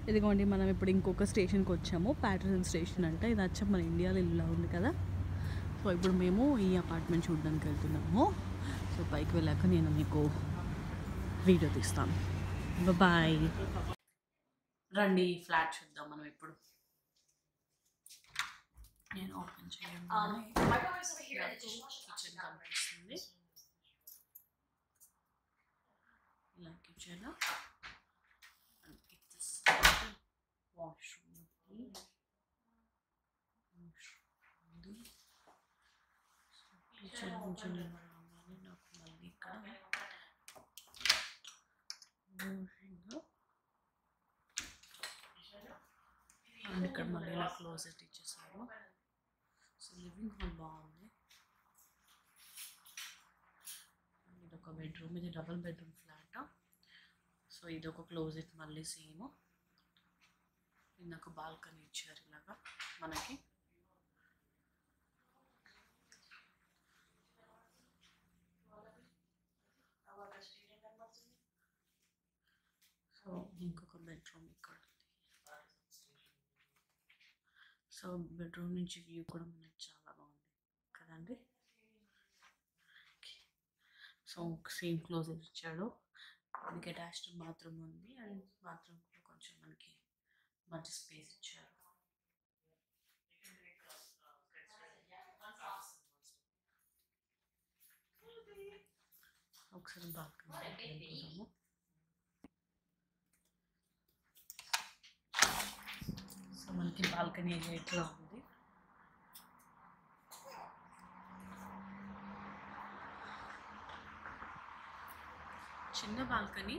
ఇదిగోండి మనం ఇప్పుడు ఇంకొక స్టేషన్కి వచ్చాము ప్యాటర్సన్ స్టేషన్ అంటే ఇది వచ్చా మన ఇండియాలో ఇల్లులా ఉంది కదా సో ఇప్పుడు మేము ఈ అపార్ట్మెంట్ చూడడానికి వెళ్తున్నాము సో పైకి వెళ్ళాక నేను మీకు వీడియో తీస్తాను బాయ్ రండి ఫ్లాట్ చూద్దాం మనం ఇప్పుడు నేను ఓపెన్ చేయండి కిచెన్ కనిపిస్తుంది ఇలా కిచెన్ వాష్రూమ్ కిచెన్ నుంచి నేను రాగానే నాకు మళ్ళీ ఇక్కడ washing. అండ్ ఇక్కడ మళ్ళీ ఇలా క్లోజెట్ ఇచ్చేసారు సో లివింగ్ హాల్ బాగుంది అండ్ ఇది ఒక బెడ్రూమ్ ఇది డబుల్ బెడ్రూమ్ ఫ్లాట్ సో ఇది ఒక క్లోజెట్ మళ్ళీ సేమ్ ఇందాక బాల్కనీ ఇచ్చారు ఇలాగా మనకి సో ఇంకొక బెడ్రూమ్ ఇక్కడ ఉంది సో బెడ్రూమ్ నుంచి వ్యూ కూడా మనకి చాలా బాగుంది కదండి సో సేమ్ క్లోజెట్ ఇచ్చాడు మనకి అటాచ్డ్ బాత్రూమ్ ఉంది అండ్ బాత్రూమ్ కూడా కొంచెం మనకి మంచి స్పేస్ ఇచ్చారు ఒకసారి బాల్కనీ వెళ్ళిపోదాము సో మనకి బాల్కనీ ఏరియా ఇట్లా ఉంది చిన్న బాల్కనీ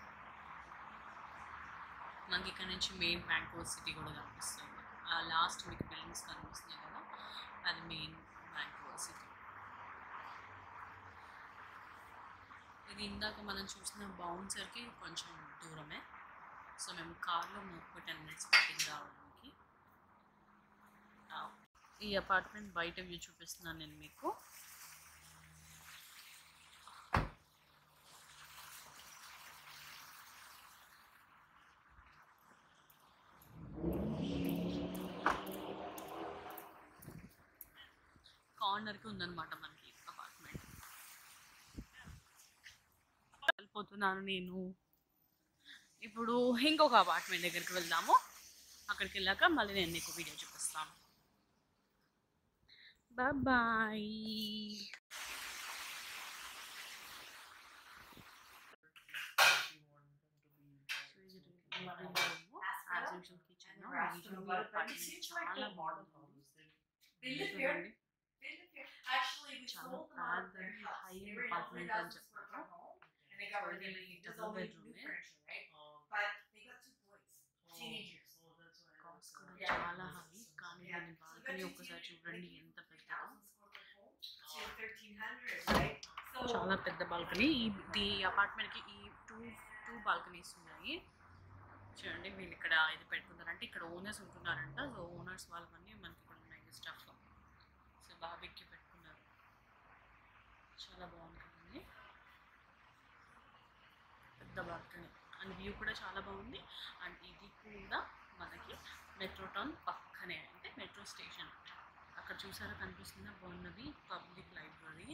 మనకి ఇక్కడ నుంచి మెయిన్ బ్యాంకోర్ సిటీ కూడా కనిపిస్తుంది ఆ లాస్ట్ మీకు బిల్డింగ్స్ కనిపిస్తున్నాయి కదా అది మెయిన్ బ్యాంకోర్ సిటీ ఇది ఇందాక మనం చూసిన బౌన్సర్కి కొంచెం దూరమే సో మేము కార్లో ఒక టెన్ మినిట్స్ పట్టింది రావడానికి ఆ, ఈ అపార్ట్మెంట్ బయట వ్యూ చూపిస్తున్నాను నేను మీకు కార్నర్కి ఉందన్నమాట మనకి అపార్ట్మెంట్ వెళ్ళిపోతున్నాను నేను ఇప్పుడు ఇంకొక అపార్ట్మెంట్ దగ్గరికి వెళ్దాము అక్కడికి వెళ్ళాక మళ్ళీ నేను నీకు వీడియో చూపిస్తాను బాయ్ కిచెన్ చాలా బాగుంటుంది They live here. చూడండి They live here. Actually, we చాలా sold them on పెద్ద their house. high They end were in a apartment 3,000 అని square చెప్పారు. foot home, and they got rid of it. There's Double only bedroom, new eh? furniture, right? But they got two boys, teenagers. Cost కూడా Yeah. చాలా high కానీ Yeah. దీని So you balcony got two ఒక్కసారి teenagers, చూడండి like ఎంత పెద్దదో 3,000 square foot home to 1,300, right? So చాలా పెద్ద బాల్కనీ ఈ అపార్ట్మెంట్కి ఈ టూ టూ బాల్కనీస్ ఉన్నాయి చూడండి వీళ్ళు ఇక్కడ ఇది పెట్టుకున్నారంటే ఇక్కడ ఓనర్స్ ఉంటున్నారంట సో ఓనర్స్ వాళ్ళవన్నీ మనకి ఇక్కడ ఉన్నాయి స్టఫ్ సో బాబీకి పెట్టుకున్నారు చాలా బాగుంది కదండి పెద్ద బాల్కనీ అండ్ వ్యూ కూడా చాలా బాగుంది అండ్ ఇది కూడా మనకి మెట్రో టౌన్ పక్కనే అంటే మెట్రో స్టేషన్ అక్కడ చూసారా కనిపిస్తుందా బాగున్నది పబ్లిక్ లైబ్రరీ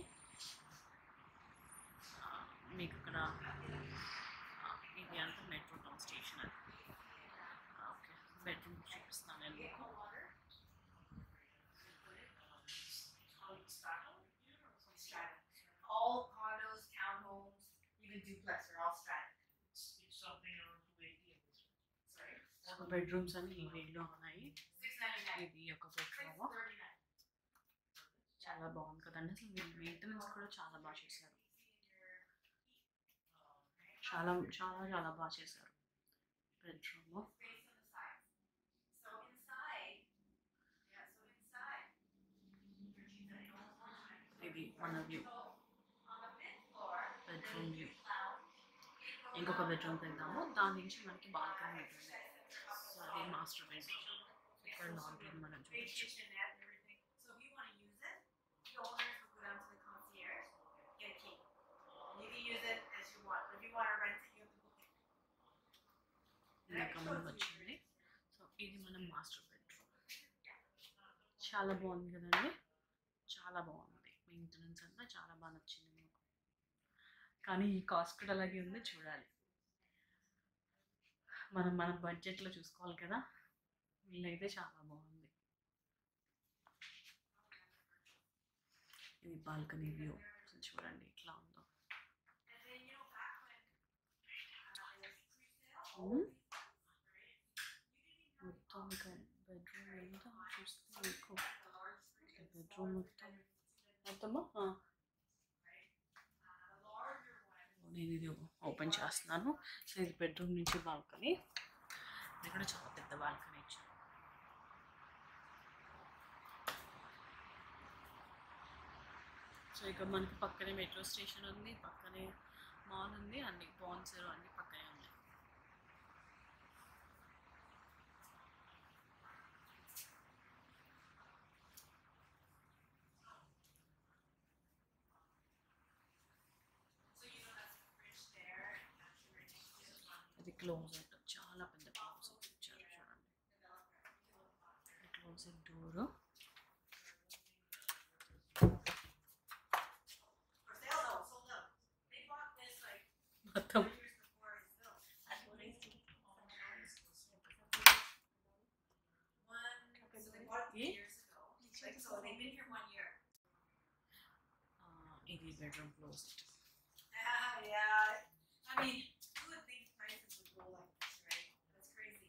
ఆ, మీకు ఇక్కడ ఆ, ఇది అంతా మెట్రో టౌన్ స్టేషన్ అది ఆ, ఓకే బెడ్రూమ్ చూపిస్తాను నేను మీకు strata. All condos, townhomes, even duplex are all strata. Sorry. So bedrooms అన్ని ఈ వేలో ఉన్నాయి 699. ఇది ఒక బెడ్రూమ్ 639. చాలా బాగుంది కదండి అసలు వీళ్ళు మెయింటెనెన్స్ కూడా చాలా బాగా చేశారు చాలా చాలా చాలా బాగా చేశారు bedroom Space on the sides. So inside, yeah, so inside, ఇది మన view so on the fifth floor, bedroom view lounge, it goes ఇంకొక up బెడ్రూమ్కి వెళ్దాము దాని నుంచి మనకి బాల్కనీ ఉంటుంది సో అది మాస్టర్ బెడ్రూమ్ ఇక్కడ లాండ్రీ మనం big చూడొచ్చు kitchenette and everything. So if you want to use it, the owners will go down to the concierge, get a key. You can use it as you want. If you want to rent it, you have to book it. ఇందాక మనం వచ్చింది master bedroom చాలా బాగుంది కదండి చాలా బాగుంది maintenance అంతా చాలా బాగా నచ్చింది మాకు కానీ ఈ కాస్ట్ కూడా అలాగే ఉంది చూడాలి మనం మన బడ్జెట్లో చూసుకోవాలి కదా వీళ్ళైతే చాలా బాగుంది ఇది బాల్కనీ వ్యూ చూడండి ఇట్లా ఉందో ఉమ్. మొత్తం ఇంకా బెడ్రూమ్ ఎంత చూస్తే మీకు బెడ్రూమ్ మొత్తం మొత్తము ఆ. నేను ఇది ఓపెన్ చేస్తున్నాను సో ఇది బెడ్రూమ్ నుంచి బాల్కనీ ఇది కూడా చాలా పెద్ద బాల్కనీ ఇచ్చాను సో ఇక మనకి పక్కనే మెట్రో స్టేషన్ ఉంది పక్కనే మాల్ ఉంది అన్ని బాన్సర్ అన్ని పక్కనే ఉన్నాయి ఇది క్లోజెట్ చాలా పెద్ద క్లోజెట్ ఇచ్చారు చూడండి closet door For sale though, sold out. They bought this like మొత్తం two years before it was built. One, so they bought it three Yeah. years ago. Like, so they've been here one year. ఆ, ఇది bedroom closet Ah, yeah. I mean, who would think prices would go like this, right? That's crazy.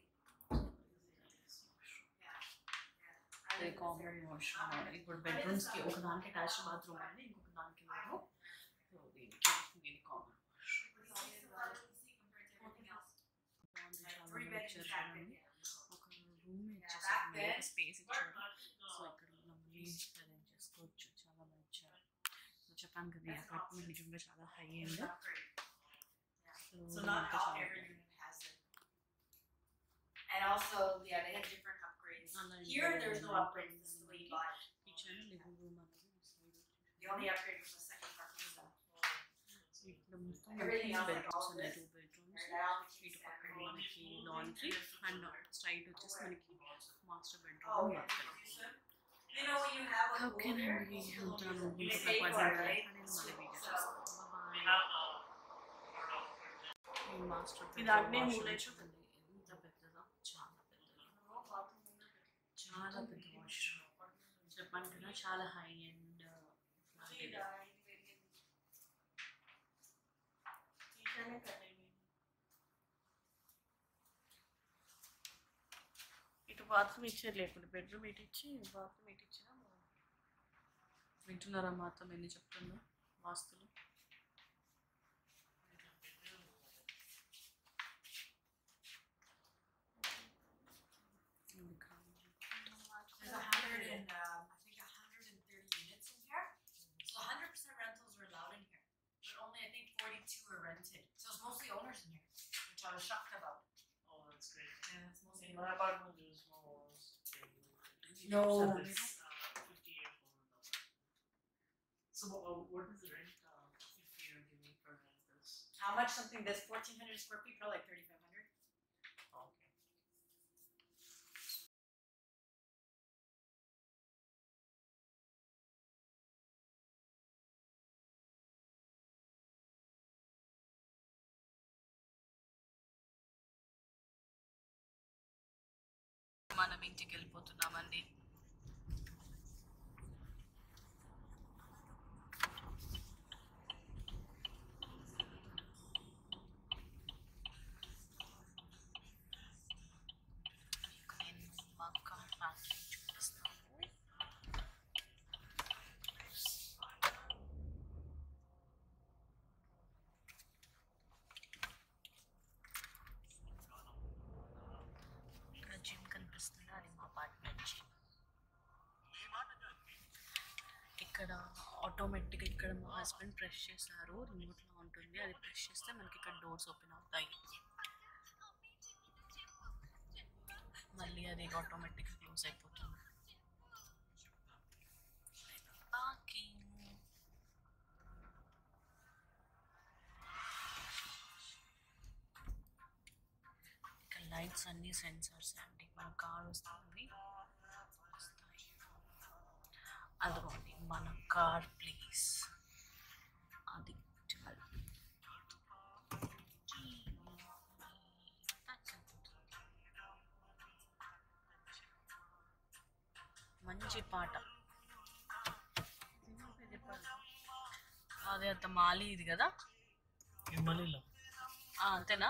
Yeah. Yeah. I ఇది live in this common area. Washroom ఇప్పుడు bedrooms కి ఒక దానికి attach bathroom ఉంది ఇంకొక దానికి లేదు సో దీనికి దీని common With all these apartments, you see, compared to everything else. Like, three bedrooms back then. ఒక రూమ్ ఇచ్చేసారు మళ్ళీ ఒక స్పేస్ ఇచ్చారు సో ఇక్కడ మళ్ళీ అరేంజ్ చేసుకోవచ్చు చాలా బాగా ఇచ్చారు సో చెప్పాను కదా ఈ అపార్ట్మెంట్ నిజంగా చాలా high It's and an upgrade. So not all every unit has it. And also, yeah, they have different upgrades. Online Here, video there's no online upgrades. This is the way you buy it. Kitchen living room అనేది side The only upgrade was the second parking stall. So ఇక్కడ మొత్తం Everything else like bedrooms all ఉన్నాయి this. Two bedrooms Right, that all makes ఇటు sense. పక్కన మనకి laundry and straight వచ్చేసి మనకి master Oh, bedroom yeah. You know, when you have a pool there, ఓకేనండి you ఉంటాను you ఇంకొక pay పది for it, నిమిషాలు right? నేను మళ్ళీ వీడియో So, చేస్తాను బాయ్ ఈ మాస్టర్ ఇది అన్నీ బెడ్రూమ్ మూలే చూడండి ఎంత పెద్దదో చాలా పెద్దదో చాలా పెద్ద వాష్రూమ్ చెప్పాను కదా చాలా హై అండ్ ఫ్లాట్ ఇది ఇటు బాత్రూమ్ ఇచ్చారు లేకుండా బెడ్రూమ్ ఇటు ఇచ్చి బాత్రూమ్ ఇటు ఇచ్చినా బాగుంది. వింటున్నారా మాత్రం ఎన్ని చెప్తున్నా వాస్తులు ఇంకా There's a hundred and, um, I think a hundred and thirty units in here. So hundred percent rentals are allowed in here, but only I think forty-two are rented. So it's mostly owners in here, which I was shocked about. Oh, that's great. Yeah, it's mostly In my apartment, there's no walls. No. So it's uh, 58 for So, uh, what is the rent uh, if you're giving for rent this? How much something that's fourteen hundred square feet, probably like thirty-five hundred. Oh, okay. మనం ఇంటికి వెళ్ళిపోతున్నామండి మీకు నేను మగ్గం factory చూపిస్తాను ఇక్కడ gym కనిపిస్తుంది అది మా అపార్ట్మెంట్ జిమ్ ఇక్కడ ఆటోమేటిక్గా ఇక్కడ మా హస్బెండ్ ప్రెస్ చేశారు రిమోట్లో ఉంటుంది అది ప్రెస్ చేస్తే మనకి ఇక్కడ డోర్స్ ఓపెన్ అవుతాయి మళ్ళీ అది ఆటోమేటిక్గా క్లోజ్ అయిపోతుంది పార్కింగ్ ఇక్కడ లైట్ సెన్సార్స్ అన్ని సెన్సార్స్ అండి మన కార్ వస్తుంది వస్తాయి అదిగోండి మన కార్ ప్లీజ్ అది ట్వెల్వ్ మంచి పాట అదే అంత మాలి ఇది కదా హిమాలయలో ఆ, అంతేనా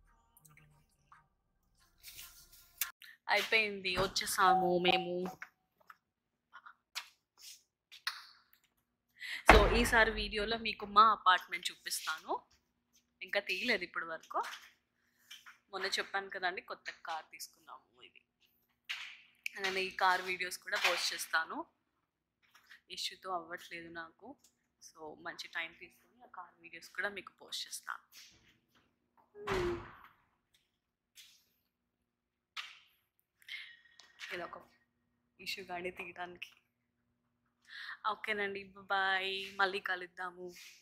అయిపోయింది వచ్చేసాము మేము సో ఈసారి వీడియోలో మీకు మా అపార్ట్మెంట్ చూపిస్తాను ఇంకా తీయలేదు ఇప్పటి వరకు మొన్న చెప్పాను కదండి కొత్త కార్ తీసుకున్నాము ఇది నేను ఈ కార్ వీడియోస్ కూడా పోస్ట్ చేస్తాను ఇష్యూతో అవ్వట్లేదు నాకు సో మంచి టైం తీసుకొని ఆ కార్ వీడియోస్ కూడా మీకు పోస్ట్ చేస్తాను ఇది ఒక ఇష్యూ గాడి తీయడానికి ఓకేనండి బాయ్ మళ్ళీ కలుద్దాము